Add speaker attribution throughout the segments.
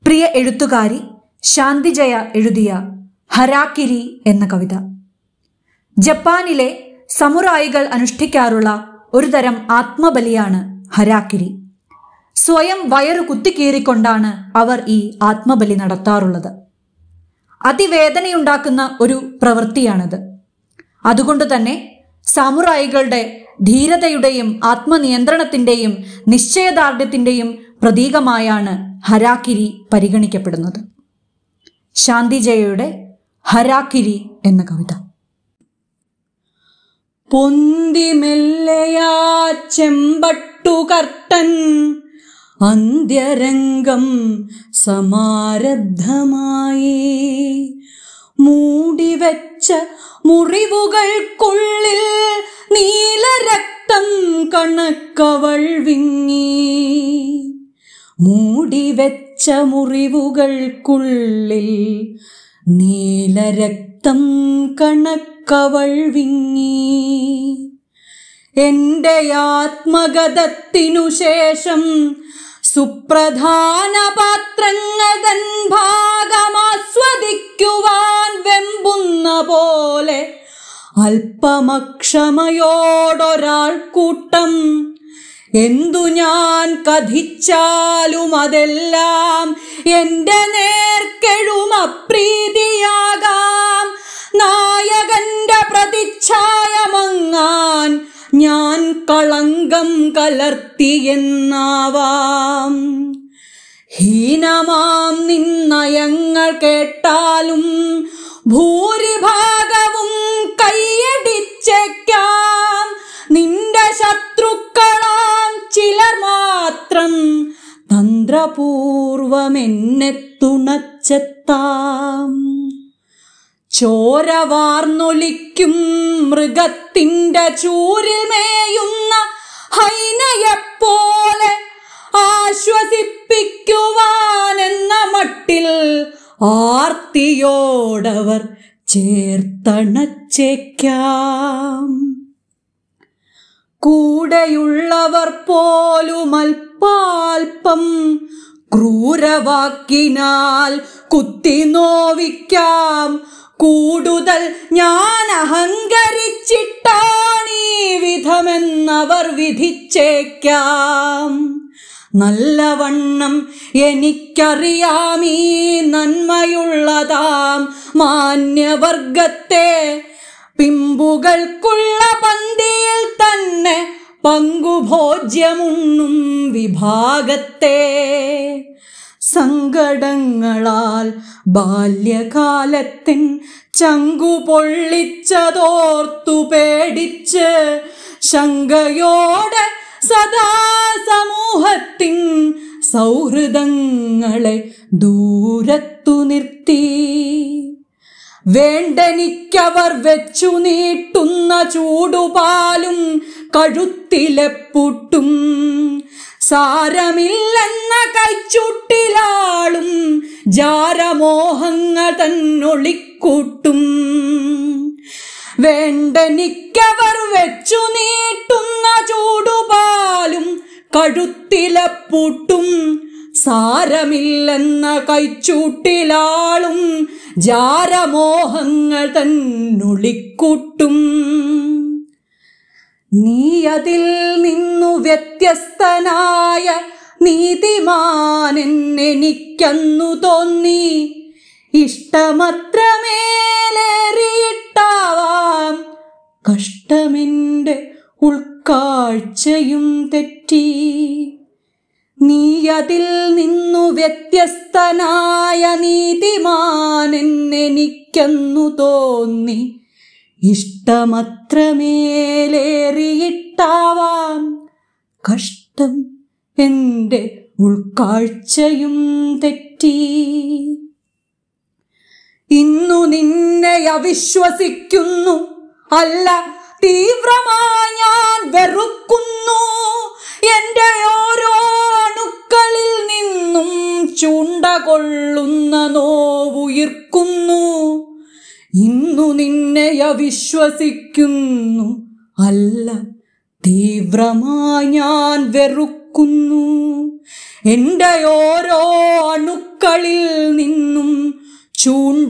Speaker 1: പ്രിയ എഴുത്തുകാരി ശാന്തിജയ എഴുതിയ ഹരാക്കിരി എന്ന കവിത ജപ്പാനിലെ സമുറായികൾ അനുഷ്ഠിക്കാറുള്ള ഒരുതരം ആത്മബലിയാണ് ഹരാക്കിരി സ്വയം വയറു കുത്തിക്കീറിക്കൊണ്ടാണ് അവർ ഈ ആത്മബലി നടത്താറുള്ളത് അതിവേദനയുണ്ടാക്കുന്ന ഒരു പ്രവൃത്തിയാണിത് അതുകൊണ്ട് തന്നെ സാമുറായികളുടെ ധീരതയുടെയും ആത്മനിയന്ത്രണത്തിന്റെയും നിശ്ചയദാർഢ്യത്തിന്റെയും പ്രതീകമായാണ് ഹരാക്കിരി പരിഗണിക്കപ്പെടുന്നത് ശാന്തിജയയുടെ ഹരാക്കിരി എന്ന കവിത
Speaker 2: പൊന്തി മെല്ലയാ ചെമ്പട്ടുകർട്ടൻ അന്ത്യരംഗം സമാരബ്ധമായി മൂടിവെച്ച മുറിവുകൾക്കുള്ളിൽ നീലരക്തം കണക്കവൾ വിങ്ങി മൂടിവെച്ച മുറിവുകൾക്കുള്ളിൽ നീലരക്തം കണക്കവൾ വിങ്ങി എന്റെ ആത്മഗതത്തിനു ശേഷം സുപ്രധാന പാത്രങ്ങൾ തൻ ഭാഗമാസ്വദിക്കുവാൻ വെമ്പുന്ന പോലെ അല്പമക്ഷമയോടൊരാൾ കൂട്ടം എന്തു ഞാൻ കഥിച്ചാലും അതെല്ലാം എന്റെ നേർക്കെഴും അപ്രീതിയാകാം നായകന്റെ പ്രതിച്ഛായമങ്ങാൻ ഞാൻ കളങ്കം കലർത്തിയെന്നാവാം ഹീനമാം നിന്നയങ്ങൾ കേട്ടാലും ഭൂരിഭാഗവും കൈയടിച്ചേക്കാം നിന്റെ ശത്രുക്കളാം ചിലർ മാത്രം തന്ത്രപൂർവമെന്നെ തുണച്ചെത്താം ചോര വാർന്നൊലിക്കും മൃഗത്തിന്റെ ചൂരിൽ മേയുന്ന ഹൈനയെപ്പോലെ ആശ്വസിപ്പിക്കുവാൻ എന്ന മട്ടിൽ ആർത്തിയോടവർ ചേർത്തണച്ചേക്കാം കൂടെയുള്ളവർ പോലും അല്പാൽപ്പം ക്രൂരവാക്കിനാൽ കുത്തി നോവിക്കാം കൂടുതൽ ഞാൻ അഹങ്കരിച്ചിട്ടാണീ വിധമെന്നവർ വിധിച്ചേക്കാം നല്ലവണ്ണം എനിക്കറിയാമീ നന്മയുള്ളതാം മാന്യവർഗത്തെ പിമ്പുകൾക്കുള്ള പന്തിയിൽ തന്നെ പങ്കുഭോജ്യമുണ്ണും വിഭാഗത്തെ സങ്കടങ്ങളാൽ ബാല്യകാലത്തിൻ ചങ്കു പൊള്ളിച്ചതോർത്തു പേടിച്ച് ശങ്കയോടെ സദാ സമൂഹത്തിൻ സൗഹൃദങ്ങളെ ദൂരത്തു നിർത്തി വേണ്ടെനിക്കവർ വെച്ചു നീട്ടുന്ന ചൂടുപാലും കഴുത്തിലെ പുട്ടും സാരമില്ലെന്ന കൈച്ചുട്ടിലാളും ജാരമോഹങ്ങൾ തന്നൊളിക്കൂട്ടും വേണ്ടെനിക്കവർ വെച്ചു നീട്ടുന്ന ചൂടുപാലും കഴുത്തിലെ പൂട്ടും സാരമില്ലെന്ന കൈച്ചൂട്ടിലാളും ജാരമോഹങ്ങൾ തന്നൊളിക്കൂട്ടും നീ അതിൽ നിന്നു വ്യത്യസ്തനായ നീതിമാനെന്നെനിക്കന്നു തോന്നി ഇഷ്ടമത്രമേലേറിയിട്ടാവാം കഷ്ടമെന്റെ ഉൾക്കാഴ്ചയും തെറ്റി നീ അതിൽ നിന്നു വ്യത്യസ്തനായ നീതിമാനെന്നെനിക്കന്നു തോന്നി ഇഷ്ടമത്രമേലേറിയിട്ടാവാം കഷ്ടം എൻ്റെ ഉൾക്കാഴ്ചയും തെറ്റി ഇന്നു നിന്നെ അവിശ്വസിക്കുന്നു അല്ല തീവ്രമായി ഞാൻ വെറുക്കുന്നു എന്റെ ഓരോ അണുക്കളിൽ നിന്നും ചൂണ്ട കൊള്ളുന്ന നോവുയിർക്കുന്നു ഇന്നു നിന്നെ അവിശ്വസിക്കുന്നു അല്ല തീവ്രമായി ഞാൻ വെറുക്കുന്നു എൻ്റെ ഓരോ അണുക്കളിൽ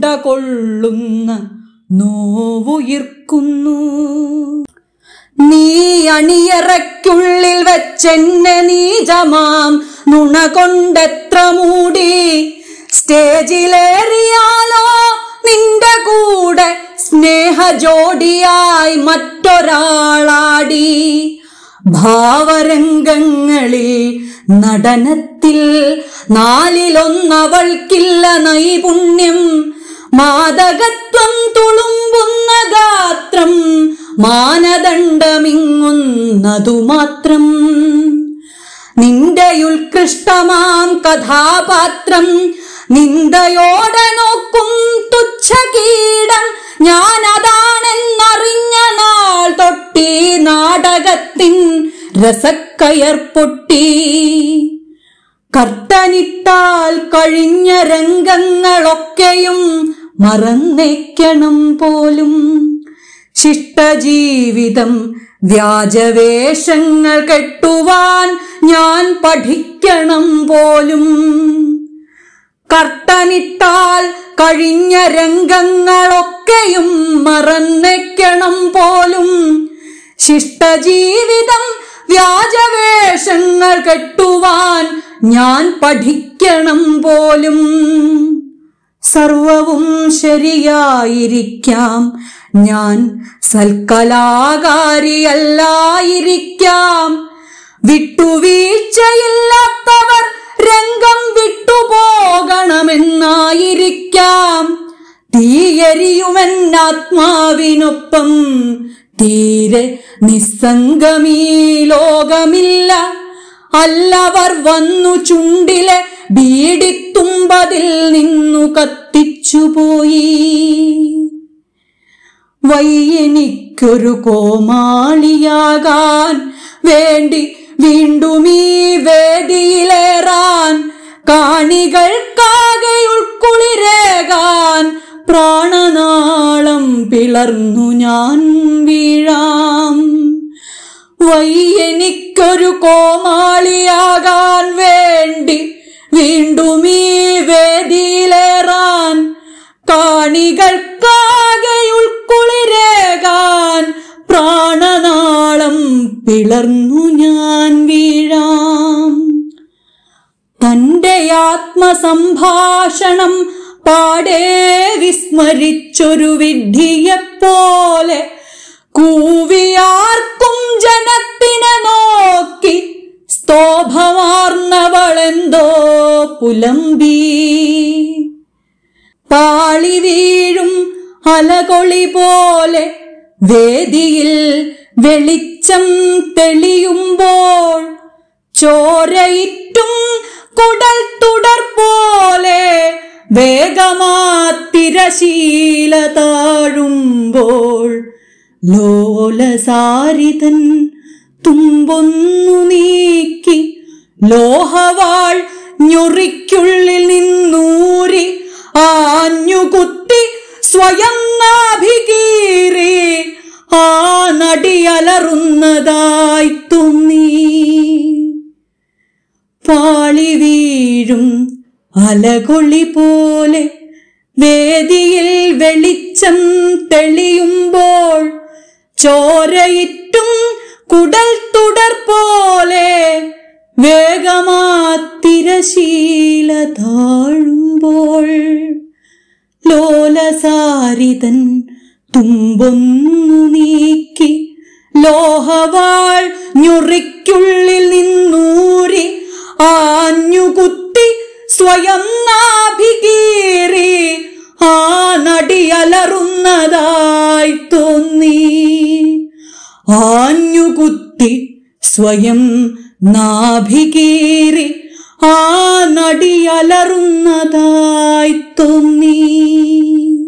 Speaker 2: കൊള്ളുന്ന നോവുയിർക്കുന്നു നീ അണിയറയ്ക്കുള്ളിൽ വെച്ചെന്നെ നീചമാം നുണ കൊണ്ടെത്ര മൂടി സ്റ്റേജിലേറിയാലോ നിന്റെ കൂടെ സ്നേഹജോഡിയായി മറ്റൊരാളാടി ഭാവരംഗങ്ങളിൽ നടനത്തിൽ നാലിലൊന്നവൾക്കില്ല നൈപുണ്യം മാദകത്വം തുളുമ്പുന്ന ഗാത്രം മാനദണ്ഡമിങ്ങുന്നതു മാത്രം നിന്റെ ഉത്കൃഷ്ടമാം കഥാപാത്രം നിന്ദയോടെ നോക്കും തുച്ഛകീടം ഞാൻ അതാണെന്നറിഞ്ഞ നാൾ തൊട്ടി നാടകത്തിൻ രസക്കയർ പൊട്ടി കർത്തനിട്ടാൽ കഴിഞ്ഞ രംഗങ്ങളൊക്കെയും മറന്നേക്കണം പോലും ശിഷ്ടജീവിതം വ്യാജവേഷങ്ങൾ കെട്ടുവാൻ ഞാൻ പഠിക്കണം പോലും കർത്തനിട്ടാൽ കഴിഞ്ഞ രംഗങ്ങളൊക്കെയും മറന്നേക്കണം പോലും ശിഷ്ടജീവിതം വ്യാജവേഷങ്ങൾ കെട്ടുവാൻ ഞാൻ പഠിക്കണം പോലും സർവവും ശരിയായിരിക്കാം ഞാൻ സൽക്കലാകാരിയല്ലായിരിക്കാം വിട്ടുവീഴ്ചയില്ലാത്തവർ രംഗം വിട്ടുപോകണമെന്നായിരിക്കാം തീയരിയുമെന്നാത്മാവിനൊപ്പം തീരെ നിസ്സംഗമീ ലോകമില്ല അല്ലവർ വന്നു ചുണ്ടിലെ ബീഡിത്തുമ്പതിൽ നിന്നു കത്തിച്ചുപോയി വയ്യെനിക്കൊരു കോമാളിയാകാൻ വേണ്ടി വീണ്ടും ഈ വേദിയിലേറാൻ കാണികൾക്കാകെ ഉൾക്കുളിരേകാൻ പ്രാണനാളം പിളർന്നു ഞാൻ വീഴാം വയ്യെനിക്കൊരു കോമാളിയാകാൻ വേണ്ടി വീണ്ടും ഈ വേദിയിലേറാൻ കാണികൾക്കാകെ ഉൾക്കുളിരേകാൻ പ്രാണനാളം പിളർന്നു ഞാൻ വീഴാം തന്റെ ആത്മസംഭാഷണം പാടെ വിസ്മരിച്ചൊരു വിഡ്ഢിയെപ്പോലെ കൂവിയാർക്കും ജനത്തിനെ നോക്കി സ്തോഭമാർന്നവളെന്തോ പുലമ്പി പാളി വീഴും അലകൊളി പോലെ വേദിയിൽ വെളിച്ചം തെളിയുമ്പോൾ ചോരയിറ്റും കുടൽ തുടർ പോലെ വേഗമാ തിരശീല താഴുമ്പോൾ ലോലസാരിതൻ തുമ്പൊന്നു നീക്കി ലോഹവാൾ ഞൊറിക്കുള്ളിൽ നിന്നൂരി ആഞ്ഞുകുത്തി സ്വയം നാഭികീറി ആ നടിയലറുന്നതായി തോന്നി പാളി വീഴും അലകൊളി പോലെ വേദിയിൽ വെളിച്ചം തെളിയുമ്പോൾ ചോരയിട്ടും കുടൽ തുടർ പോലെ വേഗമാ തിരശീല താഴുമ്പോൾ ലോലസാരിതൻ തുമ്പൊന്നു നീക്കി ലോഹവാൾ ഞൊറിക്കുള്ളിൽ നിന്നൂരി ആഞ്ഞുകുത്തി സ്വയം നാഭികീറി ആ നടിയലറുന്നതായി തോന്നി ആഞ്ഞുകുത്തി സ്വയം നാഭികീറി ആ നടിയലറുന്നതായി തോന്നി